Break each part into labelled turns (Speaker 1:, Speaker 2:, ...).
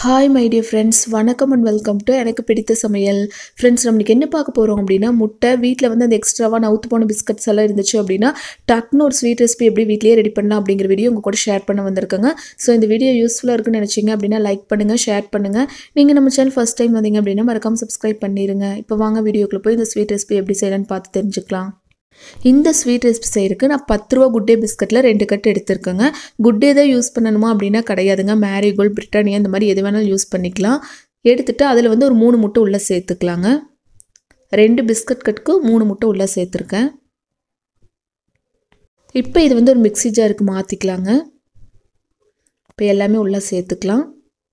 Speaker 1: hi my dear friends வணக்கம் and welcome to எனக்கு பிடித்த சமையல் ஃப்ரெண்ட்ஸ் நம்மளுக்கு என்ன பார்க்க போகிறோம் அப்படின்னா முட்டை வீட்டில் வந்து அந்த எக்ஸ்ட்ராவாக நவுத்து போன பிஸ்கட்ஸ் எல்லாம் இருந்துச்சு அப்படின்னா டக்குன்னு ஒரு ஸ்வீட் ரெசிபி எப்படி வீட்லேயே ரெடி பண்ணலாம் அப்படிங்கிற வீடியோ உங்கள் கூட ஷேர் பண்ண வந்திருக்கேங்க ஸோ இந்த வீடியோ யூஸ்ஃபுல்லாக இருக்குன்னு நினச்சிங்க அப்படின்னா லைக் பண்ணுங்கள் ஷேர் பண்ணுங்கள் நீங்கள் நம்ம சேனல் ஃபஸ்ட் டைம் வந்தீங்க அப்படின்னா மறக்காம சப்ஸ்கிரைப் பண்ணிடுங்க இப்போ வாங்க வீடியோக்குள்ளே போய் இந்த ஸ்வீட் ரெசிபி எப்படி செய்யலாம்னு பார்த்து தெரிஞ்சுக்கலாம் இந்த ஸ்வீட் ரெசிபி செய்யறதுக்கு நான் பத்து ரூபா குட் டே பிஸ்கட்டில் ரெண்டு கட்டு எடுத்திருக்கேங்க குட் டே தான் யூஸ் பண்ணணுமா அப்படின்னா கிடையாதுங்க மேரிகோல்ட் பிரிட்டானியா இந்த மாதிரி எது வேணாலும் யூஸ் பண்ணிக்கலாம் எடுத்துட்டு அதில் வந்து ஒரு மூணு முட்டை உள்ளே சேர்த்துக்கலாங்க ரெண்டு பிஸ்கட் கட்டுக்கு மூணு முட்டை உள்ளே சேர்த்துருக்கேன் இப்போ இது வந்து ஒரு மிக்ஸி ஜாருக்கு மாற்றிக்கலாங்க இப்போ எல்லாமே உள்ளே சேர்த்துக்கலாம்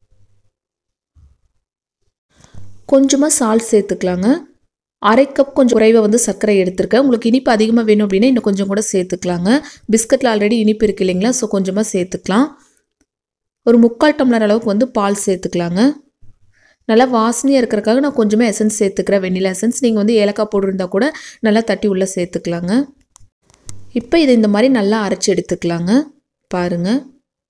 Speaker 1: கொஞ்சமாக சால்ட் சேர்த்துக்கலாங்க அரை கப் கொஞ்சம் குறைவாக வந்து சர்க்கரை எடுத்திருக்கேன் உங்களுக்கு இனிப்பு அதிகமாக வேணும் அப்படின்னா இன்னும் கொஞ்சம் கூட சேர்த்துக்கலாங்க பிஸ்கட்டில் ஆல்ரெடி இனிப்பு இருக்கு இல்லைங்களா ஸோ கொஞ்சமாக சேர்த்துக்கலாம் ஒரு முக்கால் டம்ளர் அளவுக்கு வந்து பால் சேர்த்துக்கலாங்க நல்லா வாசனையாக இருக்கிறக்காக நான் கொஞ்சமாக எசன்ஸ் சேர்த்துக்கிறேன் வெண்ணிலா எசன்ஸ் நீங்கள் வந்து ஏலக்காய் போட்டிருந்தா கூட நல்லா தட்டி உள்ளே சேர்த்துக்கலாங்க இப்போ இதை இந்த மாதிரி நல்லா அரைச்சி எடுத்துக்கலாங்க பாருங்கள்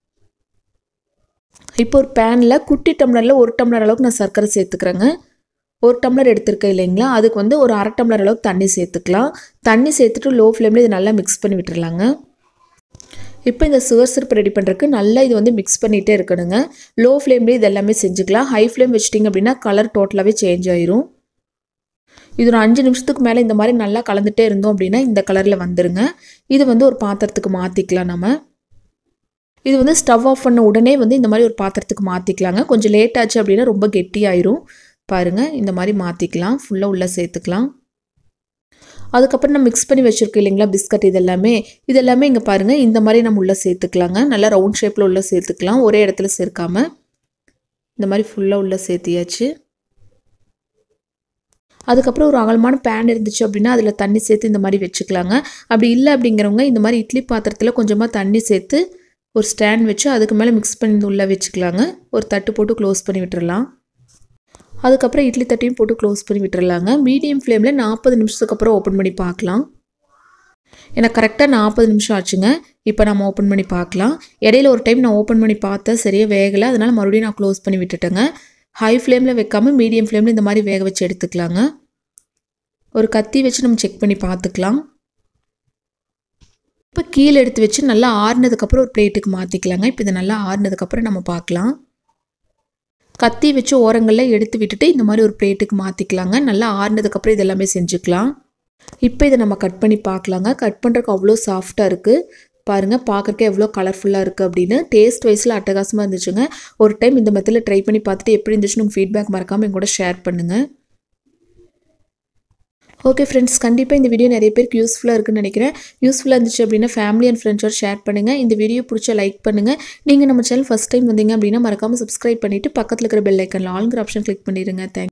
Speaker 1: இப்போ ஒரு பேனில் குட்டி டம்ளரில் ஒரு டம்ளர் அளவுக்கு நான் சர்க்கரை சேர்த்துக்கிறேங்க ஒரு டம்ளர் எடுத்திருக்கேன் இல்லைங்களா அதுக்கு வந்து ஒரு அரை டம்ளர் அளவுக்கு தண்ணி சேர்த்துக்கலாம் தண்ணி சேர்த்துட்டு லோ ஃப்ளேமில் இது நல்லா மிக்ஸ் பண்ணி விட்டுறலாங்க இப்போ இந்த சுகர் சிரப் ரெடி பண்ணுறதுக்கு நல்லா இது வந்து மிக்ஸ் பண்ணிகிட்டே இருக்கணுங்க லோ ஃப்ளேம்லேயே இது எல்லாமே செஞ்சுக்கலாம் ஹை ஃப்ளேம் வச்சிட்டிங்க அப்படின்னா கலர் டோட்டலாகவே சேஞ்ச் ஆயிரும் இது ஒரு அஞ்சு நிமிஷத்துக்கு மேலே இந்த மாதிரி நல்லா கலந்துகிட்டே இருந்தோம் அப்படின்னா இந்த கலரில் வந்துருங்க இது வந்து ஒரு பாத்திரத்துக்கு மாற்றிக்கலாம் நம்ம இது வந்து ஸ்டவ் ஆஃப் பண்ண உடனே வந்து இந்த மாதிரி ஒரு பாத்திரத்துக்கு மாற்றிக்கலாங்க கொஞ்சம் லேட் ஆச்சு அப்படின்னா ரொம்ப கெட்டியாயிரும் பாருங்கள் இந்த மாதிரி மாற்றிக்கலாம் ஃபுல்லாக உள்ளே சேர்த்துக்கலாம் அதுக்கப்புறம் நம்ம மிக்ஸ் பண்ணி வச்சுருக்கோம் இல்லைங்களா பிஸ்கட் இது எல்லாமே இது எல்லாமே இங்கே பாருங்கள் இந்த மாதிரி நம்ம உள்ளே சேர்த்துக்கலாங்க நல்லா ரவுண்ட் ஷேப்பில் உள்ளே சேர்த்துக்கலாம் ஒரே இடத்துல சேர்க்காம இந்த மாதிரி ஃபுல்லாக உள்ளே சேர்த்தியாச்சு அதுக்கப்புறம் ஒரு அகலமான பேன் இருந்துச்சு அப்படின்னா அதில் தண்ணி சேர்த்து இந்த மாதிரி வச்சுக்கலாங்க அப்படி இல்லை அப்படிங்கிறவங்க இந்த மாதிரி இட்லி பாத்திரத்தில் கொஞ்சமாக தண்ணி சேர்த்து ஒரு ஸ்டாண்ட் வச்சு அதுக்கு மேலே மிக்ஸ் பண்ணி உள்ளே வச்சுக்கலாங்க ஒரு தட்டு போட்டு க்ளோஸ் பண்ணி விட்டுறலாம் அதுக்கப்புறம் இட்லி தட்டையும் போட்டு க்ளோஸ் பண்ணி விட்டுறலாங்க மீடியம் ஃப்ளேமில் நாற்பது நிமிஷத்துக்கு அப்புறம் ஓப்பன் பண்ணி பார்க்கலாம் எனக்கு கரெக்டாக நாற்பது நிமிஷம் ஆச்சுங்க இப்போ நம்ம ஓப்பன் பண்ணி பார்க்கலாம் இடையில ஒரு டைம் நான் ஓப்பன் பண்ணி பார்த்தேன் சரியாக வேகலை அதனால் மறுபடியும் நான் க்ளோஸ் பண்ணி விட்டுட்டேங்க ஹை ஃப்ளேமில் வைக்காமல் மீடியம் ஃப்ளேமில் இந்த மாதிரி வேக வச்சு எடுத்துக்கலாங்க ஒரு கத்தி வச்சு நம்ம செக் பண்ணி பார்த்துக்கலாம் இப்போ கீழே எடுத்து வச்சு நல்லா ஆறுனதுக்கப்புறம் ஒரு பிளேட்டுக்கு மாற்றிக்கலாங்க இப்போ இதை நல்லா ஆறுனதுக்கப்புறம் நம்ம பார்க்கலாம் கத்தி வச்சு ஓரங்களில் எடுத்து விட்டுட்டு இந்த மாதிரி ஒரு பிளேட்டுக்கு மாற்றிக்கலாங்க நல்லா ஆறுனதுக்கப்புறம் இது எல்லாமே செஞ்சுக்கலாம் இப்போ இதை நம்ம கட் பண்ணி பார்க்கலாங்க கட் பண்ணுறதுக்கு அவ்வளோ சாஃப்டாக இருக்குது பாருங்கள் பார்க்குறக்கே எவ்வளோ கலர்ஃபுல்லாக இருக்குது அப்படின்னு டேஸ்ட் வைஸில் அட்டகாசமாக இருந்துச்சுங்க ஒரு டைம் இந்த மெத்தில் ட்ரை பண்ணி பார்த்துட்டு எப்படி இருந்துச்சுன்னு உங்கள் ஃபீட்பேக் மறக்காமல் என் கூட ஷேர் பண்ணுங்கள் ஓகே ஃப்ரெண்ட்ஸ் கண்டிப்பாக இந்த வீடியோ நிறைய பேருக்கு யூஸ்ஃபுல்லாக இருக்குன்னு நினைக்கிறேன் யூஸ்ஃபுல்லாக இருந்துச்சு அப்படின்னா ஃபேமிலி அண்ட் ஃப்ரெண்ட்ஸோட ஷேர் பண்ணுங்கள் இந்த வீடியோ பிடிச்ச லைக் பண்ணுங்கள் நீங்கள் நம்ம சேனல் ஃபஸ்ட் டைம் வந்தீங்க அப்படின்னா மறக்காமல் சப்ஸ்கிரைப் பண்ணிவிட்டு பக்கத்தில் இருக்கிற பெல் ஐக்கனில் ஆளுங்கிற ஆப்ஷன் கிளிக் பண்ணிடுங்க தேங்க்